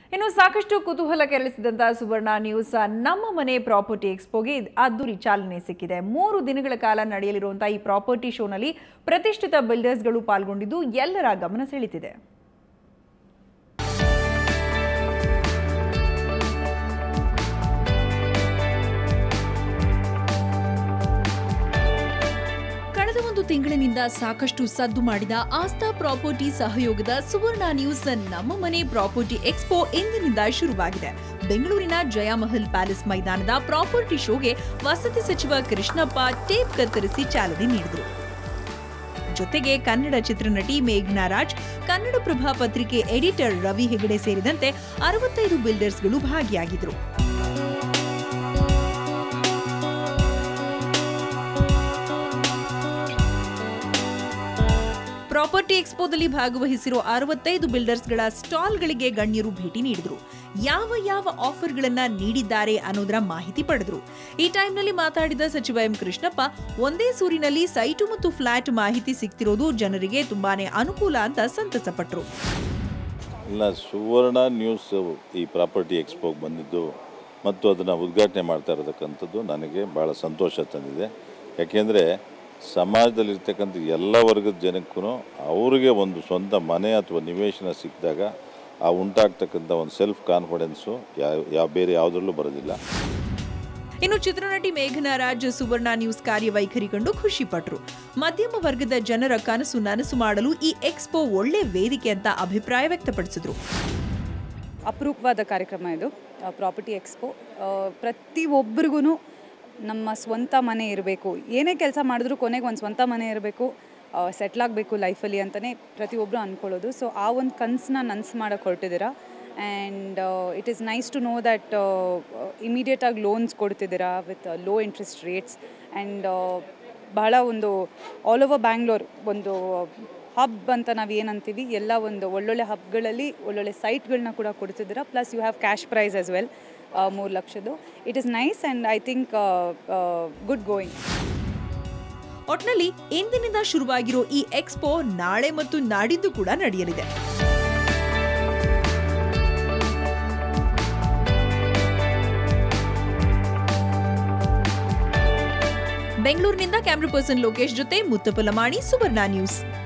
ಇನ್ನು ಸಾಕಷ್ಟು ಕುತೂಹಲ ಕೆರಳಿಸಿದಂತಹ ಸುವರ್ಣ ನ್ಯೂಸ್ ನಮ್ಮ ಮನೆ ಪ್ರಾಪರ್ಟಿ ಎಕ್ಸ್ಪೋಗೆ ಅದ್ದೂರಿ ಚಾಲನೆ ಸಿಕ್ಕಿದೆ ಮೂರು ದಿನಗಳ ಕಾಲ ನಡೆಯಲಿರುವಂತಹ ಈ ಪ್ರಾಪರ್ಟಿ ಶೋನಲ್ಲಿ ಪ್ರತಿಷ್ಠಿತ ಬಿಲ್ಡರ್ಸ್ಗಳು ಪಾಲ್ಗೊಂಡಿದ್ದು ಎಲ್ಲರ ಗಮನ ಸೆಳೀತಿದೆ ಕಳೆದ ಒಂದು ತಿಂಗಳಿನಿಂದ ಸಾಕಷ್ಟು ಸದ್ದು ಮಾಡಿದ ಆಸ್ಥಾ ಪ್ರಾಪರ್ಟಿ ಸಹಯೋಗದ ಸುವರ್ಣ ನ್ಯೂಸ್ ನಮ್ಮ ಮನೆ ಪ್ರಾಪರ್ಟಿ ಎಕ್ಸ್ಪೋ ಇಂದಿನಿಂದ ಶುರುವಾಗಿದೆ ಬೆಂಗಳೂರಿನ ಜಯಮಹಲ್ ಪ್ಯಾಲೇಸ್ ಮೈದಾನದ ಪ್ರಾಪರ್ಟಿ ಶೋಗೆ ವಸತಿ ಸಚಿವ ಕೃಷ್ಣಪ್ಪ ಟೇಪ್ ಕತ್ತರಿಸಿ ಚಾಲನೆ ನೀಡಿದರು ಜೊತೆಗೆ ಕನ್ನಡ ಚಿತ್ರನಟಿ ಮೇಘನಾ ರಾಜ್ ಕನ್ನಡಪ್ರಭ ಪತ್ರಿಕೆ ಎಡಿಟರ್ ರವಿ ಹೆಗಡೆ ಸೇರಿದಂತೆ ಅರವತ್ತೈದು ಬಿಲ್ಡರ್ಸ್ಗಳು ಭಾಗಿಯಾಗಿದ್ದರು ಪ್ರಾಪರ್ಟಿ ಎಕ್ಸ್ಪೋದಲ್ಲಿ ಭಾಗವಹಿಸಿರೋ ಅರವತ್ತೈದು ಬಿಲ್ಡರ್ಸ್ಗಳ ಸ್ಟಾಲ್ಗಳಿಗೆ ಗಣ್ಯರು ಭೇಟಿ ನೀಡಿದ್ರು ಯಾವ ಯಾವ ಆಫರ್ಗಳನ್ನ ನೀಡಿದ್ದಾರೆ ಅನ್ನೋದರ ಮಾಹಿತಿ ಪಡೆದ್ರು ಈ ಟೈಮ್ನಲ್ಲಿ ಮಾತಾಡಿದ ಸಚಿವ ಎಂ ಕೃಷ್ಣಪ್ಪ ಒಂದೇ ಸೂರಿನಲ್ಲಿ ಸೈಟು ಮತ್ತು ಫ್ಲಾಟ್ ಮಾಹಿತಿ ಸಿಗ್ತಿರೋದು ಜನರಿಗೆ ತುಂಬಾನೇ ಅನುಕೂಲ ಅಂತ ಸಂತಸಪಟ್ರು ಇಲ್ಲ ಸುವರ್ಣ ನ್ಯೂಸ್ ಈ ಪ್ರಾಪರ್ಟಿ ಎಕ್ಸ್ಪೋಗೆ ಬಂದಿದ್ದು ಮತ್ತು ಅದನ್ನು ಉದ್ಘಾಟನೆ ಮಾಡ್ತಾ ಇರತಕ್ಕಂಥದ್ದು ನನಗೆ ಭಾಳ ಸಂತೋಷ ತಂದಿದೆ ಯಾಕೆಂದರೆ ಸಮಾಜದಲ್ಲಿರ್ತಕ್ಕಂಥ ಎಲ್ಲ ವರ್ಗದ ಜನಕ್ಕೂ ಅವರಿಗೆ ಒಂದು ಸ್ವಂತ ಮನೆ ಅಥವಾ ನಿವೇಶನ ಸಿಕ್ಕಿದಾಗ ಆ ಉಂಟಾಗ್ತಕ್ಕಂಥ ಒಂದು ಸೆಲ್ಫ್ ಕಾನ್ಫಿಡೆನ್ಸು ಯಾವ ಯಾವ ಬೇರೆ ಯಾವುದರಲ್ಲೂ ಬರೋದಿಲ್ಲ ಇನ್ನು ಚಿತ್ರನಟಿ ಮೇಘನಾ ರಾಜ್ ಸುವರ್ಣ ನ್ಯೂಸ್ ಕಾರ್ಯವೈಖರಿ ಕಂಡು ಖುಷಿ ಪಟ್ರು ಮಧ್ಯಮ ವರ್ಗದ ಜನರ ಕನಸು ನನಸು ಮಾಡಲು ಈ ಎಕ್ಸ್ಪೋ ಒಳ್ಳೆ ವೇದಿಕೆ ಅಂತ ಅಭಿಪ್ರಾಯ ವ್ಯಕ್ತಪಡಿಸಿದ್ರು ಅಪರೂಪವಾದ ಕಾರ್ಯಕ್ರಮ ಇದು ಪ್ರಾಪರ್ಟಿ ಎಕ್ಸ್ಪೋ ಪ್ರತಿಯೊಬ್ಬರಿಗೂ ನಮ್ಮ ಸ್ವಂತ ಮನೆ ಇರಬೇಕು ಏನೇ ಕೆಲಸ ಮಾಡಿದ್ರೂ ಕೊನೆಗೆ ಒಂದು ಸ್ವಂತ ಮನೆ ಇರಬೇಕು ಸೆಟ್ಲ್ ಆಗಬೇಕು ಲೈಫಲ್ಲಿ ಅಂತಲೇ ಪ್ರತಿಯೊಬ್ಬರು ಅಂದ್ಕೊಳ್ಳೋದು ಸೊ ಆ ಒಂದು ಕನಸನ್ನ ನನ್ಸು ಮಾಡೋಕ್ಕೆ ಹೊರಟಿದ್ದೀರಾ and it is nice to know that ಇಮಿಡಿಯೇಟಾಗಿ ಲೋನ್ಸ್ ಕೊಡ್ತಿದ್ದೀರಾ with low interest rates and ಬಹಳ ಒಂದು ಆಲ್ ಓವರ್ ಬ್ಯಾಂಗ್ಳೂರ್ ಒಂದು ಹಬ್ ಅಂತ ನಾವು ಏನಂತೀವಿ ಎಲ್ಲ ಒಂದು ಒಳ್ಳೊಳ್ಳೆ ಹಬ್ಗಳಲ್ಲಿ ಒಳ್ಳೊಳ್ಳೆ ಸೈಟ್ಗಳನ್ನ ಕೂಡ ಕೊಡ್ತಿದ್ದೀರಾ plus you have cash prize as well ಮೂರು ಲಕ್ಷದ್ದು it is nice and I think good going ಒಟ್ನಲ್ಲಿ ಇಂದಿನಿಂದ ಶುರುವಾಗಿರೋ ಈ ಎಕ್ಸ್ಪೋ ನಾಳೆ ಮತ್ತು ನಾಡಿದ್ದು ಕೂಡ ನಡೆಯಲಿದೆ ಬೆಂಗಳೂರಿನಿಂದ ಕ್ಯಾಮ್ರಾ ಪರ್ಸನ್ ಲೋಕೇಶ್ ಜೊತೆ ಮುತ್ತಪಲಮಾಣಿ ಸುವರ್ಣ ನ್ಯೂಸ್